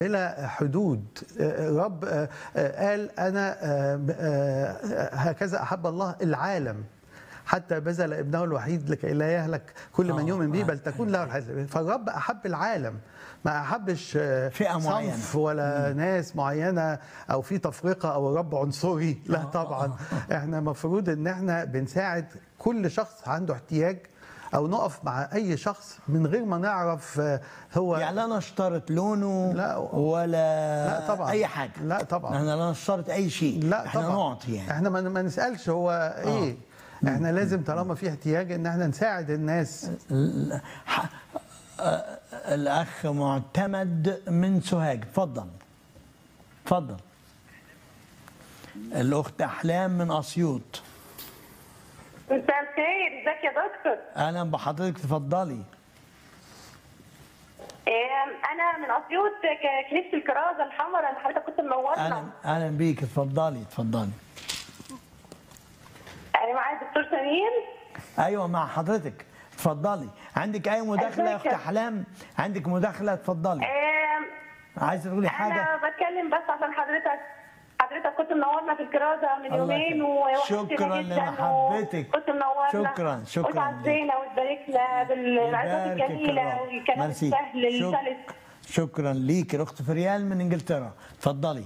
بلا حدود رب قال انا هكذا احب الله العالم حتى بذل ابنه الوحيد لكي لا يهلك كل من آه، يؤمن به آه. بل تكون له الحياه فالرب احب العالم ما احبش فئة معينة. صنف ولا ناس معينه او في تفرقه او الرب عنصري لا طبعا احنا المفروض ان احنا بنساعد كل شخص عنده احتياج او نقف مع اي شخص من غير ما نعرف آه، هو يعني لا نشترط لونه لا. ولا لا طبعا. اي حاجه لا طبعا. احنا لا نشترط اي شيء لا احنا طبعا نعطي يعني احنا ما ما نسالش هو ايه احنا لازم طالما في احتياج ان احنا نساعد الناس ال- ح- آه، الاخ معتمد من سوهاج اتفضل اتفضل الاخت احلام من اسيوط مساء الخير ازيك يا دكتور اهلا بحضرتك تفضلي إيه، انا من اسيوط ك- كنيسه الكرازه الحمراء اللي حضرتك كنت اهلا منورنا اهلا بيك اتفضلي اتفضلي انا معايا الدكتور سمير ايوه مع حضرتك اتفضلي عندك اي مداخله يا اخت أتذكر. احلام عندك مداخله اتفضلي إيه، عايزه تقولي انا حاجه بتكلم بس عشان حضرتك حضرتك كنت منورنا في الكرازه من الله يومين يخليك. ووحشتنا شكراً جداً لمحبتك. كنت منورنا شكراً، شكراً وتعزينا وتباركنا بالعظات يباركك الجميله الرب. والكلام ميرسي. السهل شك- السلس شكرا ليك الاخت فريال من انجلترا اتفضلي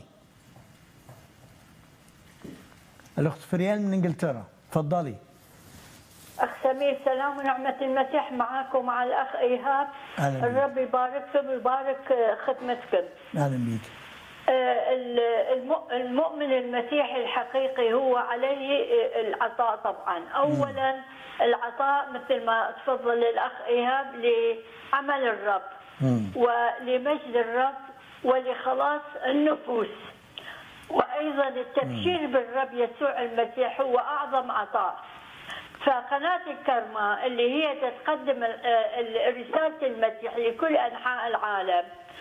الاخت فريال من انجلترا اتفضلي أخ سمير سلام ونعمة المسيح معك ومع الأخ إيهاب أهلا بك. الرب يبارككم ويبارك آه، خدمتكم اهلا بيك آه، ال- الم- المؤمن المسيحي الحقيقي هو عليه آه، العطاء طبعا أولا العطاء مثل ما تفضل الأخ إيهاب لعمل الرب ولمجد الرب ولخلاص النفوس وأيضا التبشير بالرب يسوع المسيح هو أعظم عطاء فقناة الكرمة اللي هي تتقدم ال- ال- رسالة المسيح لكل أنحاء العالم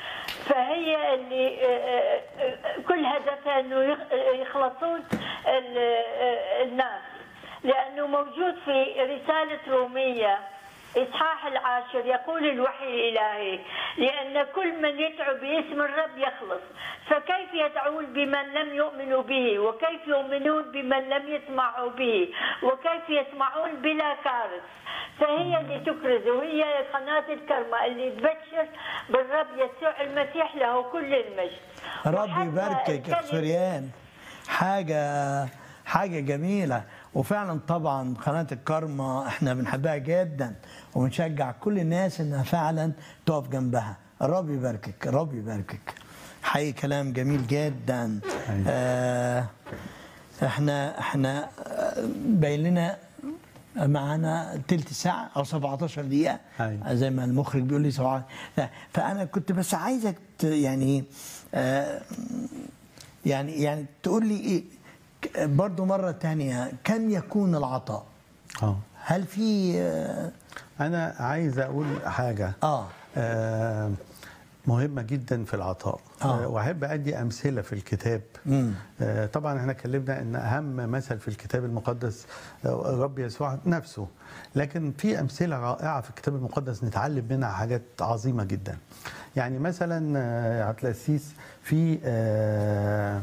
فهي اللي آه، آه، كل هدفها انه يخ- يخلصون ال- آه، الناس لانه موجود في رساله روميه اصحاح العاشر يقول الوحي الالهي لان كل من يدعو باسم الرب يخلص فكيف يدعون بمن لم يؤمنوا به وكيف يؤمنون بمن لم يسمعوا به وكيف يسمعون بلا كارث فهي اللي تكرز وهي قناه الكرمه اللي تبشر بالرب يسوع المسيح له كل المجد ربي وحتى يباركك يا الكلمة- اخت فريال حاجه حاجه جميله وفعلا طبعا قناه الكرمة احنا بنحبها جدا وبنشجع كل الناس انها فعلا تقف جنبها الرب يباركك الرب يباركك حقيقي كلام جميل جدا آه احنا احنا آه، باين لنا معانا تلت ساعة أو 17 دقيقة أيوة. زي ما المخرج بيقول لي سبعة لا، فأنا كنت بس عايزك ت- يعني آه يعني يعني تقول لي إيه ك- برضو مرة تانية كم يكون العطاء؟ اه هل في آه, انا عايز اقول حاجه آه آه، مهمة جدا في العطاء آه. آه. وأحب أدي أمثلة في الكتاب مم. آه، طبعا احنا اتكلمنا ان اهم مثل في الكتاب المقدس آه، الرب يسوع نفسه لكن في امثله رائعه في الكتاب المقدس نتعلم منها حاجات عظيمه جدا يعني مثلا آه، يا عبد القسيس في آه،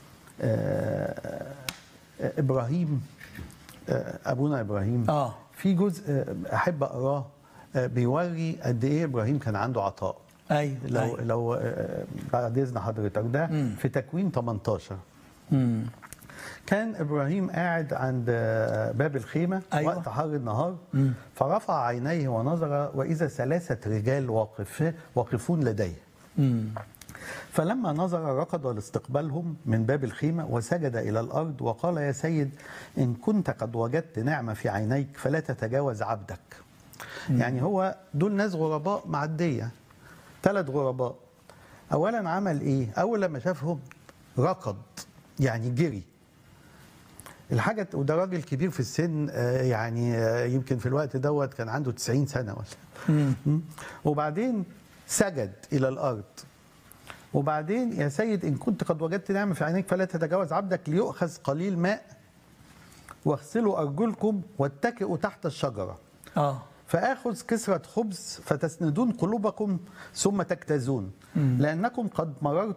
آه، آه، ابراهيم آه، ابونا ابراهيم آه. في جزء آه، احب اقراه آه، بيوري قد ايه ابراهيم كان عنده عطاء أيوة لو أيوة. لو آه، بعد اذن حضرتك ده مم. في تكوين 18 مم. كان ابراهيم قاعد عند آه، باب الخيمه أيوة. وقت حر النهار فرفع عينيه ونظر واذا ثلاثه رجال واقف واقفون لديه مم. فلما نظر ركض لاستقبالهم من باب الخيمة وسجد إلى الأرض وقال يا سيد إن كنت قد وجدت نعمة في عينيك فلا تتجاوز عبدك يعني هو دول ناس غرباء معدية ثلاث غرباء أولا عمل إيه أول لما شافهم ركض يعني جري الحاجة وده راجل كبير في السن آه، يعني آه، يمكن في الوقت دوت كان عنده 90 سنة ولا مم. وبعدين سجد إلى الأرض وبعدين يا سيد إن كنت قد وجدت نعمة في عينيك فلا تتجاوز عبدك ليؤخذ قليل ماء واغسلوا أرجلكم واتكئوا تحت الشجرة آه فآخذ كسرة خبز فتسندون قلوبكم ثم تجتازون لأنكم قد مررتم